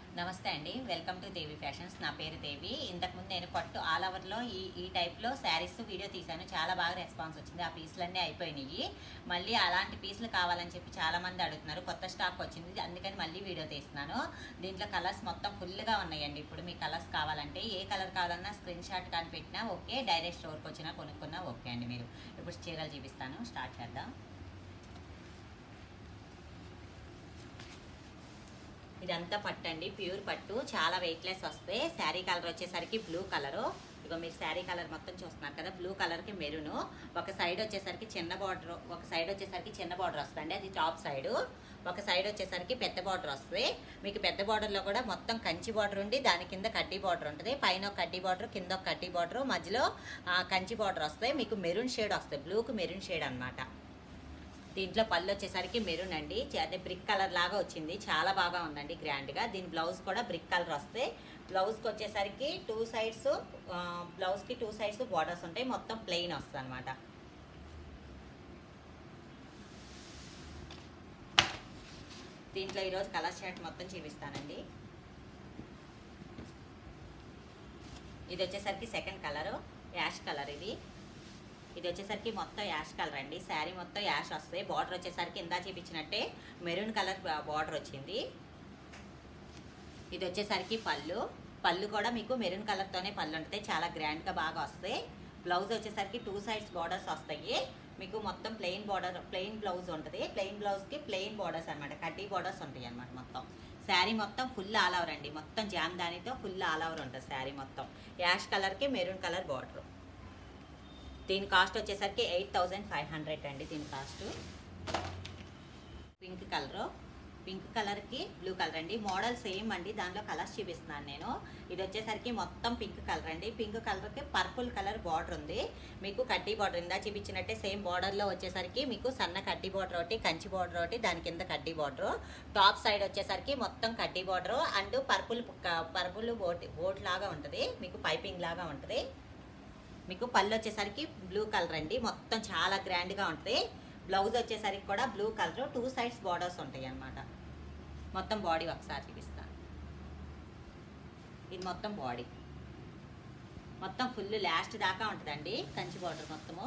నమస్తే అండి welcome to Devi fashions నా పేరు దేవి ఇంతకుముందు నేను పట్టు ఆల్ ఓవర్లో ఈ ఈ టైప్లో శారీస్ వీడియో తీశాను చాలా బాగా రెస్పాన్స్ వచ్చింది ఆ పీసులన్నీ అయిపోయినాయి మళ్ళీ అలాంటి పీసులు కావాలని చెప్పి చాలా మంది అడుగుతున్నారు కొత్త స్టాక్ వచ్చింది అందుకని మళ్ళీ వీడియో తీస్తున్నాను దీంట్లో కలర్స్ మొత్తం ఫుల్గా ఉన్నాయండి ఇప్పుడు మీ కలర్స్ కావాలంటే ఏ కలర్ కావాలన్నా స్క్రీన్ షాట్ కానీ పెట్టినా ఓకే డైరెక్ట్ స్టోర్కి వచ్చినా కొనుక్కున్నా ఓకే అండి మీరు ఇప్పుడు చీరలు చూపిస్తాను స్టార్ట్ చేద్దాం ఇదంతా పట్టు అండి ప్యూర్ పట్టు చాలా వెయిట్లెస్ వస్తాయి శారీ కలర్ వచ్చేసరికి బ్లూ కలరు ఇగో మీరు శారీ కలర్ మొత్తం చూస్తున్నారు కదా బ్లూ కలర్కి మెరూన్ ఒక సైడ్ వచ్చేసరికి చిన్న బార్డర్ ఒక సైడ్ వచ్చేసరికి చిన్న బార్డర్ వస్తుంది అది టాప్ సైడ్ ఒక సైడ్ వచ్చేసరికి పెద్ద బార్డర్ వస్తుంది మీకు పెద్ద బార్డర్లో కూడా మొత్తం కంచి బార్డర్ ఉండి దాని కింద కడ్డీ బార్డర్ ఉంటుంది పైన ఒక కడ్డీ బార్డర్ కింద ఒక కడ్డీ బార్డర్ మధ్యలో ఆ, కంచి బార్డర్ వస్తాయి మీకు మెరూన్ షేడ్ వస్తాయి బ్లూకి మెరూన్ షేడ్ అన్నమాట దీంట్లో పళ్ళు వచ్చేసరికి మెరూన్ అండి చ- అదే బ్రిక్ కలర్ లాగా వచ్చింది చాలా బాగా ఉందండి గ్రాండ్గా దీని బ్లౌజ్ కూడా బ్రిక్ కలర్ వస్తే బ్లౌజ్కి వచ్చేసరికి టూ సైడ్స్ బ్లౌజ్కి టూ సైడ్స్ బార్డర్స్ ఉంటాయి మొత్తం ప్లెయిన్ వస్తుంది అనమాట దీంట్లో ఈరోజు కలర్ షర్ట్ మొత్తం చూపిస్తానండి ఇది వచ్చేసరికి సెకండ్ కలరు యాష్ కలర్ ఇది ఇది వచ్చేసరికి మొత్తం యాష్ కలర్ అండి శారీ మొత్తం యాష్ వస్తాయి బార్డర్ వచ్చేసరికి ఇందా చూపించినట్టే మెరూన్ కలర్ బార్డర్ వచ్చింది ఇది వచ్చేసరికి పళ్ళు పళ్ళు కూడా మీకు మెరూన్ కలర్తోనే పళ్ళు ఉంటుంది చాలా గ్రాండ్గా బాగా వస్తాయి బ్లౌజ్ వచ్చేసరికి టూ సైడ్స్ బార్డర్స్ వస్తాయి మీకు మొత్తం ప్లెయిన్ బార్డర్ ప్లెయిన్ బ్లౌజ్ ఉంటుంది ప్లెయిన్ బ్లౌజ్కి ప్లెయిన్ బార్డర్స్ అనమాట కడ్డీ బార్డర్స్ ఉంటాయి అనమాట మొత్తం శారీ మొత్తం ఫుల్ ఆల్ ఓవర్ అండి మొత్తం జామ్ దానితో ఫుల్ ఆల్ ఓవర్ ఉంటుంది శారీ మొత్తం యాష్ కలర్కి మెరూన్ కలర్ బార్డర్ దీని కాస్ట్ వచ్చేసరికి ఎయిట్ థౌజండ్ ఫైవ్ హండ్రెడ్ అండి దీని కాస్ట్ పింక్ కలర్ పింక్ కలర్కి బ్లూ కలర్ అండి మోడల్ సేమ్ అండి దానిలో కలర్స్ చూపిస్తున్నాను నేను ఇది వచ్చేసరికి మొత్తం పింక్ కలర్ అండి పింక్ కలర్కి పర్పుల్ కలర్ బార్డర్ ఉంది మీకు కడ్డీ బార్డర్ ఇందా చూపించినట్టే సేమ్ బార్డర్లో వచ్చేసరికి మీకు సన్న కడ్డీ బార్డర్ ఒకటి కంచి బార్డర్ ఒకటి దాని కింద కడ్డీ బార్డర్ టాప్ సైడ్ వచ్చేసరికి మొత్తం కడ్డీ border and purple purple boat boat లాగా ఉంటుంది మీకు పైపింగ్ లాగా ఉంటుంది మీకు పళ్ళు వచ్చేసరికి బ్లూ కలర్ అండి మొత్తం చాలా గ్రాండ్గా ఉంటుంది బ్లౌజ్ వచ్చేసరికి కూడా blue colour two sides borders ఉంటాయి అన్నమాట మొత్తం బాడీ ఒకసారి చూపిస్తాను ఇది మొత్తం బాడీ మొత్తం ఫుల్ లాస్ట్ దాకా ఉంటుందండి కంచి బార్డర్ మొత్తము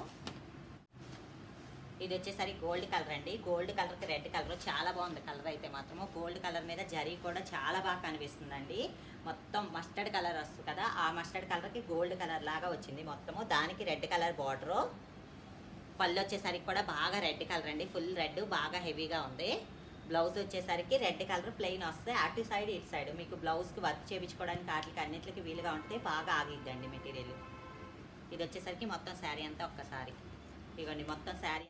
ఇది వచ్చేసరికి గోల్డ్ కలర్ అండి గోల్డ్ కలర్కి రెడ్ కలర్ చాలా బాగుంది కలర్ అయితే మాత్రము గోల్డ్ కలర్ మీద జరీ కూడా చాలా బాగా కనిపిస్తుందండి మొత్తం మస్టర్డ్ కలర్ వస్తుంది కదా ఆ మస్టర్డ్ కలర్కి గోల్డ్ కలర్ లాగా వచ్చింది మొత్తము దానికి రెడ్ కలర్ బార్డరు పళ్ళు వచ్చేసరికి కూడా బాగా రెడ్ కలర్ అండి ఫుల్ రెడ్ బాగా హెవీగా ఉంది బ్లౌజ్ వచ్చేసరికి రెడ్ కలర్ ప్లెయిన్ వస్తే అటు సైడ్ ఇటు సైడ్ మీకు బ్లౌజ్కి వర్క్ చేయించుకోవడానికి వాటికి అన్నిటికి వీలుగా ఉంటే బాగా ఆగిద్దండి మెటీరియల్ ఇది వచ్చేసరికి మొత్తం శారీ అంతా ఒక్కసారి ఇవ్వండి మొత్తం శారీ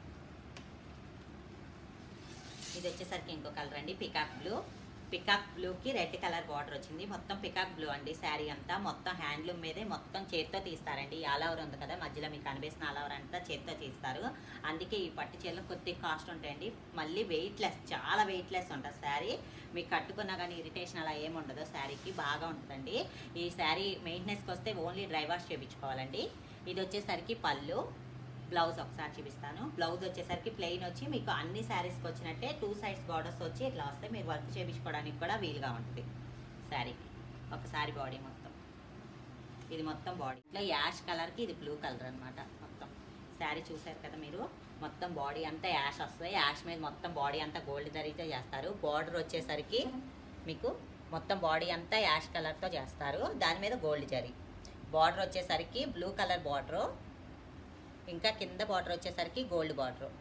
ఇది వచ్చేసరికి ఇంకో కలర్ అండి పికాక్ బ్లూ పికాక్ బ్లూకి రెడ్ కలర్ బార్డర్ వచ్చింది మొత్తం పికాక్ బ్లూ అండి శారీ అంతా మొత్తం హ్యాండ్లూమ్ మీదే మొత్తం చేత్తో తీస్తారండి ఆల్ ఓవర్ ఉంది కదా మధ్యలో మీకు కనిపిస్తున్న ఆల్ ఓవర్ అంతా చేత్తో తీస్తారు అందుకే ఈ పట్టు చీరలు కొద్దిగా కాస్ట్ ఉంటాయండి మళ్ళీ వెయిట్లెస్ చాలా వెయిట్లెస్ ఉంటుంది శారీ మీకు కట్టుకున్నా కానీ ఇరిటేషన్ అలా ఏమి ఉండదు శారీకి బాగా ఉంటుందండి ఈ శారీ మెయింటెనెన్స్కి వస్తే ఓన్లీ డ్రై వాష్ చేయించుకోవాలండి ఇది వచ్చేసరికి పళ్ళు బ్లౌజ్ ఒకసారి చూపిస్తాను బ్లౌజ్ వచ్చేసరికి ప్లెయిన్ వచ్చి మీకు అన్ని శారీస్కి వచ్చినట్టే టూ సైడ్స్ బార్డర్స్ వచ్చి ఇట్లా వస్తే మీరు వర్క్ చేయించుకోవడానికి కూడా వీలుగా ఉంటుంది శారీకి ఒకసారి బాడీ మొత్తం ఇది మొత్తం బాడీ ఇట్లా యాష్ కలర్కి ఇది బ్లూ కలర్ అనమాట మొత్తం శారీ చూసారు కదా మీరు మొత్తం బాడీ అంతా యాష్ వస్తుంది యాష్ మీద మొత్తం బాడీ అంతా గోల్డ్ జరీతో చేస్తారు బార్డర్ వచ్చేసరికి మీకు మొత్తం బాడీ అంతా యాష్ కలర్తో చేస్తారు దాని మీద గోల్డ్ జరీ బార్డర్ వచ్చేసరికి బ్లూ కలర్ బార్డరు ఇంకా కింద బార్డర్ వచ్చేసరికి గోల్డ్ బార్డర్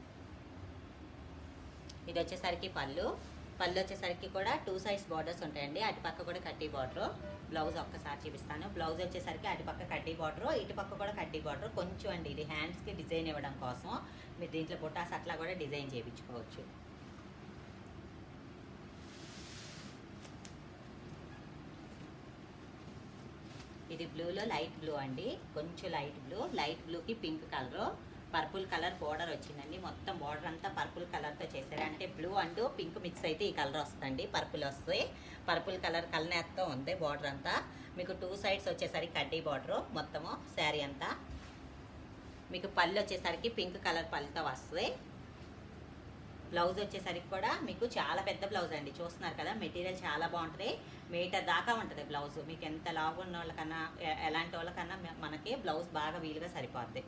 ఇది వచ్చేసరికి పళ్ళు పళ్ళు వచ్చేసరికి కూడా టూ సైడ్స్ బార్డర్స్ ఉంటాయండి అటు పక్క కూడా కడ్డీ బార్డర్ బ్లౌజ్ ఒక్కసారి చూపిస్తాను బ్లౌజ్ వచ్చేసరికి అటు పక్క కడ్డీ బార్డర్ ఇటు పక్క కూడా కడ్డీ బార్డర్ కొంచెం అండి ఇది హ్యాండ్స్కి డిజైన్ ఇవ్వడం కోసం మీరు దీంట్లో బుటాస్ అట్లా కూడా డిజైన్ చేయించుకోవచ్చు ఇది బ్లూలో లైట్ బ్లూ అండి కొంచెం లైట్ బ్లూ లైట్ బ్లూకి pink colour purple colour border వచ్చిందండి మొత్తం బోర్డర్ అంతా పర్పుల్ కలర్తో చేశారు అంటే బ్లూ అండ్ పింక్ మిక్స్ అయితే ఈ కలర్ వస్తుందండి పర్పుల్ వస్తాయి పర్పుల్ కలర్ కలనేత్తో ఉంది బోర్డర్ అంతా మీకు టూ సైడ్స్ వచ్చేసరికి కడ్డీ బార్డరు మొత్తము శారీ అంతా మీకు పళ్ళు వచ్చేసరికి పింక్ కలర్ పళ్ళతో వస్తుంది బ్లౌజ్ వచ్చేసరికి కూడా మీకు చాలా పెద్ద బ్లౌజ్ అండి చూస్తున్నారు కదా మెటీరియల్ చాలా బాగుంటుంది మీటర్ దాకా ఉంటుంది బ్లౌజ్ మీకు ఎంత లావు ఉన్న వాళ్ళకన్నా ఎ- ఎలాంటి వాళ్ళకన్నా మ- మనకి బ్లౌజ్ బాగా వీలుగా సరిపోద్ది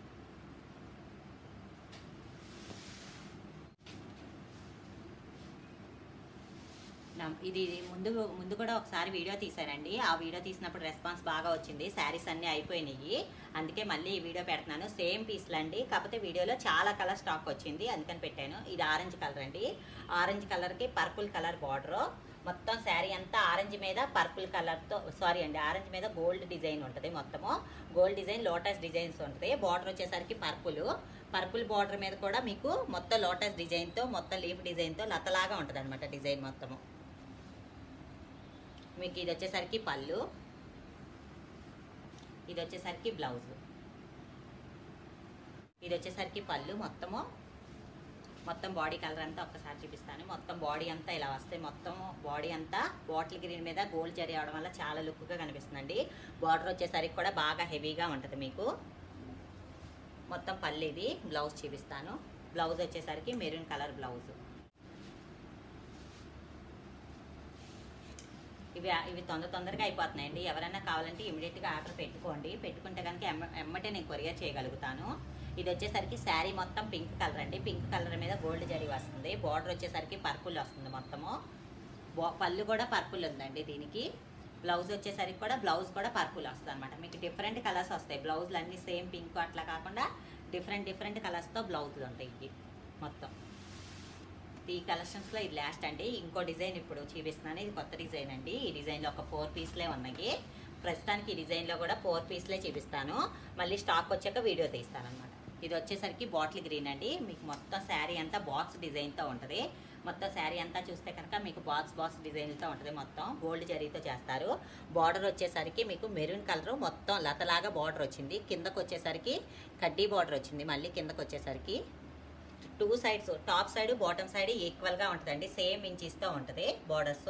నా- ఇది ముందు ముందు కూడా ఒకసారి వీడియో తీసానండి ఆ వీడియో తీసినప్పుడు రెస్పాన్స్ బాగా వచ్చింది శారీస్ అన్నీ అయిపోయినాయి అందుకే మళ్ళీ ఈ వీడియో పెడుతున్నాను సేమ్ పీస్లు అండి కాకపోతే వీడియోలో చాలా కలర్ స్టాక్ వచ్చింది అందుకని పెట్టాను ఇది ఆరెంజ్ కలర్ అండి ఆరెంజ్ కలర్కి పర్పుల్ కలర్ బార్డర్ మొత్తం శారీ అంతా ఆరెంజ్ మీద పర్పుల్ కలర్తో సారీ అండి ఆరెంజ్ మీద గోల్డ్ డిజైన్ ఉంటుంది మొత్తము గోల్డ్ డిజైన్ లోటస్ డిజైన్స్ ఉంటుంది బార్డర్ వచ్చేసరికి పర్పుల్ పర్పుల్ బార్డర్ మీద కూడా మీకు మొత్తం లోటస్ డిజైన్తో మొత్తం లీఫ్ డిజైన్తో లతలాగా ఉంటుంది అనమాట డిజైన్ మొత్తము మీకు ఇది వచ్చేసరికి పళ్ళు ఇది వచ్చేసరికి బ్లౌజ్ ఇది వచ్చేసరికి పళ్ళు మొత్తము మొత్తం బాడీ కలర్ అంతా ఒక్కసారి చూపిస్తాను మొత్తం బాడీ అంతా ఇలా వస్తే మొత్తం బాడీ అంతా బాటిల్ గ్రీన్ మీద గోల్డ్ జరీ అవడం వల్ల చాలా లుక్గా కనిపిస్తుందండి బార్డర్ వచ్చేసరికి కూడా బాగా హెవీగా ఉంటుంది మీకు మొత్తం పళ్ళు ఇది బ్లౌజ్ చూపిస్తాను బ్లౌజ్ వచ్చేసరికి మెరూన్ కలర్ బ్లౌజ్ ఇవి ఇవి తొందర తొందరగా అయిపోతున్నాయండి ఎవరైనా కావాలంటే ఇమీడియట్గా ఆర్డర్ పెట్టుకోండి పెట్టుకుంటే కనుక ఎమ్మ ఎమ్మటే నేను కొరియర్ చేయగలుగుతాను ఇది వచ్చేసరికి శారీ మొత్తం పింక్ కలర్ అండి పింక్ కలర్ మీద గోల్డ్ జరీ వస్తుంది బార్డర్ వచ్చేసరికి పర్పుల్ వస్తుంది మొత్తము బా- పళ్ళు కూడా పర్పుల్ ఉందండి దీనికి బ్లౌజ్ వచ్చేసరికి కూడా బ్లౌజ్ కూడా పర్పుల్ వస్తుంది అనమాట మీకు డిఫరెంట్ కలర్స్ వస్తాయి బ్లౌజులు అన్నీ సేమ్ పింక్ అట్లా కాకుండా డిఫరెంట్ డిఫరెంట్ కలర్స్తో బ్లౌజులు ఉంటాయి ఇవి మొత్తం ఈ కలెక్షన్స్లో ఇది లాస్ట్ అండి ఇంకో డిజైన్ ఇప్పుడు చూపిస్తున్నాను ఇది కొత్త డిజైన్ అండి ఈ డిజైన్లో ఒక ఫోర్ పీస్లే ఉన్నాయి ప్రస్తుతానికి ఈ డిజైన్లో కూడా ఫోర్ పీస్లే చూపిస్తాను మళ్ళీ స్టాక్ వచ్చాక వీడియో తీస్తాను అనమాట ఇది వచ్చేసరికి బాటిల్ గ్రీన్ అండి మీకు మొత్తం శారీ అంతా బాక్స్ డిజైన్తో ఉంటుంది మొత్తం శారీ అంతా చూస్తే కనుక మీకు బాక్స్ బాక్స్ డిజైన్తో ఉంటుంది మొత్తం గోల్డ్ జరీతో చేస్తారు బార్డర్ వచ్చేసరికి మీకు మెరూన్ కలర్ మొత్తం లతలాగా బార్డర్ వచ్చింది కిందకు వచ్చేసరికి కడ్డీ బార్డర్ వచ్చింది మళ్ళీ కిందకు వచ్చేసరికి two sides top side bottom side ఈక్వల్గా ఉంటుందండి సేమ్ ఇంచెస్తో ఉంటుంది బార్డర్స్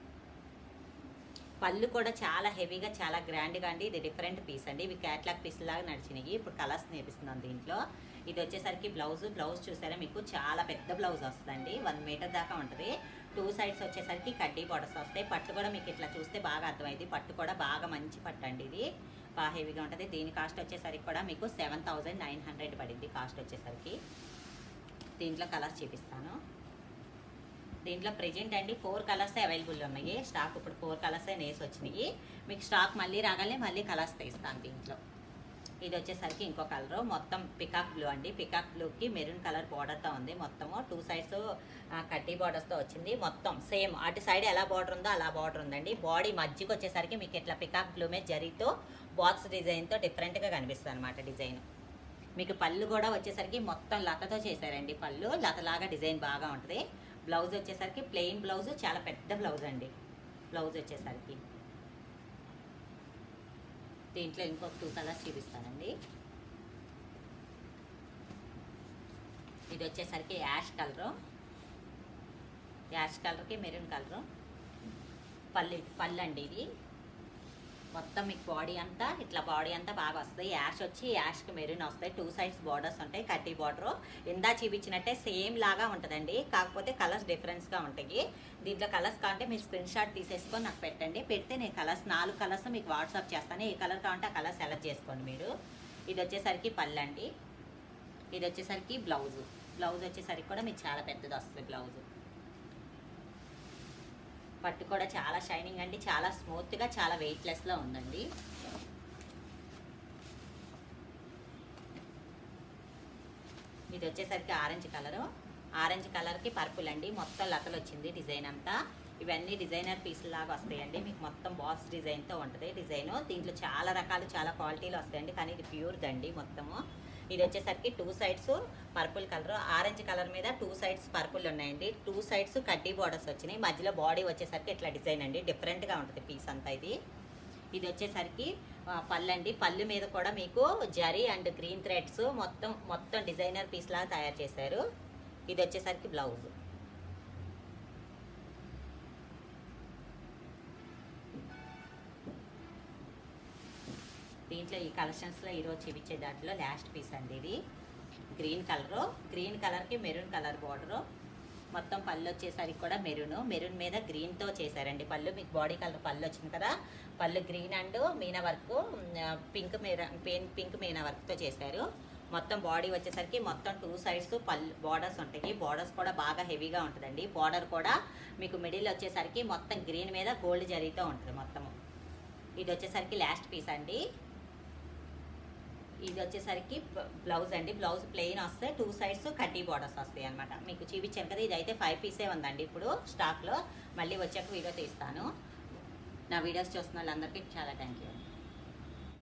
పళ్ళు కూడా చాలా హెవీగా చాలా గ్రాండ్గా అండి ఇది డిఫరెంట్ పీస్ అండి ఇవి క్యాట్లాగ్ పీస్ లాగా నడిచినాయి ఇప్పుడు కలర్స్ నేర్పిస్తున్నాను దీంట్లో ఇది వచ్చేసరికి బ్లౌజ్ బ్లౌజ్ చూసారా మీకు చాలా పెద్ద బ్లౌజ్ వస్తుందండి వన్ మీటర్ దాకా ఉంటుంది టూ సైడ్స్ వచ్చేసరికి కడ్డీ బార్డర్స్ వస్తాయి పట్టు కూడా మీకు ఇట్లా చూస్తే బాగా అర్థమైంది పట్టు కూడా బాగా మంచి పట్టు అండి ఇది బాగా హెవీగా ఉంటుంది దీని కాస్ట్ వచ్చేసరికి కూడా మీకు సెవెన్ థౌజండ్ నైన్ హండ్రెడ్ పడింది కాస్ట్ వచ్చేసరికి దీంట్లో కలర్స్ చూపిస్తాను దీంట్లో ప్రెజెంట్ అండి ఫోర్ కలర్స్ అవైలబుల్ ఉన్నాయి స్టాక్ ఇప్పుడు ఫోర్ కలర్స్ నేసి వచ్చినాయి మీకు స్టాక్ మళ్ళీ రాగానే మళ్ళీ కలర్స్ తీస్తాను దీంట్లో ఇది వచ్చేసరికి ఇంకో కలర్ మొత్తం పికాక్ బ్లూ అండి పికాక్ బ్లూకి మెరూన్ కలర్ బార్డర్తో ఉంది మొత్తము టూ సైడ్స్ కడ్డీ బార్డర్స్తో వచ్చింది మొత్తం సేమ్ అటు సైడ్ ఎలా బార్డర్ ఉందో అలా బార్డర్ ఉందండి బాడీ మధ్యకి వచ్చేసరికి మీకు ఇట్లా పికాక్ బ్లూ మీద జరీతో బాక్స్ డిజైన్తో డిఫరెంట్గా కనిపిస్తుంది అనమాట డిజైన్ మీకు పళ్ళు కూడా వచ్చేసరికి మొత్తం లతతో చేశారండి పళ్ళు లతలాగా డిజైన్ బాగా ఉంటుంది బ్లౌజ్ వచ్చేసరికి ప్లెయిన్ బ్లౌజ్ చాలా పెద్ద బ్లౌజ్ అండి బ్లౌజ్ వచ్చేసరికి దీంట్లో ఇంకొక టూ కలర్స్ చూపిస్తానండి ఇది వచ్చేసరికి యాష్ కలరు యాష్ కలర్కి మెరూన్ కలరు పళ్ళు పళ్ళు అండి ఇది మొత్తం మీకు బాడీ అంతా ఇట్లా బాడీ అంతా బాగా వస్తుంది యాష్ వచ్చి యాష్కి మెరూన్ వస్తాయి టూ సైడ్స్ బార్డర్స్ ఉంటాయి కడ్డీ బార్డర్ ఇందా చూపించినట్టే సేమ్ లాగా ఉంటుందండి కాకపోతే కలర్స్ డిఫరెన్స్గా ఉంటాయి దీంట్లో కలర్స్ కావాలంటే మీరు స్క్రీన్ షాట్ తీసేసుకొని నాకు పెట్టండి పెడితే నేను కలర్స్ నాలుగు కలర్స్ మీకు వాట్సాప్ చేస్తాను ఏ కలర్ కావాలంటే ఆ కలర్ సెలెక్ట్ చేసుకోండి మీరు ఇది వచ్చేసరికి పళ్ళు అండి ఇది వచ్చేసరికి బ్లౌజ్ బ్లౌజ్ వచ్చేసరికి కూడా మీకు చాలా పెద్దది వస్తుంది బ్లౌజ్ పట్టు కూడా చాలా షైనింగ్ అండి చాలా స్మూత్గా చాలా వెయిట్లెస్లో ఉందండి ఇది వచ్చేసరికి ఆరెంజ్ కలరు ఆరెంజ్ కలర్కి పర్పుల్ అండి మొత్తం లతలు వచ్చింది డిజైన్ అంతా ఇవన్నీ డిజైనర్ పీసులు లాగా వస్తాయండి మీకు మొత్తం బాక్స్ డిజైన్తో ఉంటుంది డిజైన్ దీంట్లో చాలా రకాలు చాలా క్వాలిటీలు వస్తాయండి కానీ ఇది ప్యూర్ దండి మొత్తము ఇది వచ్చేసరికి two sides purple colour orange colour మీద టూ సైడ్స్ పర్పుల్ ఉన్నాయండి టూ సైడ్స్ కడ్డీ బార్డర్స్ వచ్చినాయి మధ్యలో బాడీ వచ్చేసరికి ఇట్లా డిజైన్ అండి డిఫరెంట్గా ఉంటుంది పీస్ అంతా ఇది ఇది వచ్చేసరికి ఆ, పళ్ళు అండి పళ్ళు మీద కూడా మీకు జరీ అండ్ గ్రీన్ థ్రెడ్స్ మొత్తం మొత్తం డిజైనర్ పీస్ లాగా తయారు చేశారు ఇది వచ్చేసరికి బ్లౌజ్ దీంట్లో ఈ కలెక్షన్స్లో ఈరోజు చూపించే దాంట్లో లాస్ట్ పీస్ అండి ఇది గ్రీన్ కలరు గ్రీన్ కలర్కి మెరూన్ కలర్ బార్డరు మొత్తం పళ్ళు వచ్చేసరికి కూడా మెరూన్ మెరూన్ మీద గ్రీన్తో చేశారండి పళ్ళు మీకు బాడీ కలర్ పళ్ళు వచ్చింది కదా పళ్ళు గ్రీన్ అండ్ మీనా వర్క్ పింక్ మీనా పింక్ మీనా వర్క్తో చేశారు మొత్తం బాడీ వచ్చేసరికి మొత్తం టూ సైడ్స్ పల్ బార్డర్స్ ఉంటాయి బార్డర్స్ కూడా బాగా హెవీగా ఉంటుందండి బార్డర్ కూడా మీకు మిడిల్ వచ్చేసరికి మొత్తం గ్రీన్ మీద గోల్డ్ జరీతో ఉంటుంది మొత్తము ఇది వచ్చేసరికి లాస్ట్ పీస్ అండి ఇది వచ్చేసరికి బ్లౌజ్ అండి బ్లౌజ్ ప్లెయిన్ వస్తే టూ సైడ్స్ కడ్డీ బార్డర్స్ వస్తాయి అనమాట మీకు చూపించాను కదా ఇది అయితే ఫైవ్ పీసే ఉందండి ఇప్పుడు స్టాక్లో మళ్ళీ వచ్చాక వీడియో తీస్తాను నా వీడియోస్ చూస్తున్న వాళ్ళందరికీ చాలా థ్యాంక్ యూ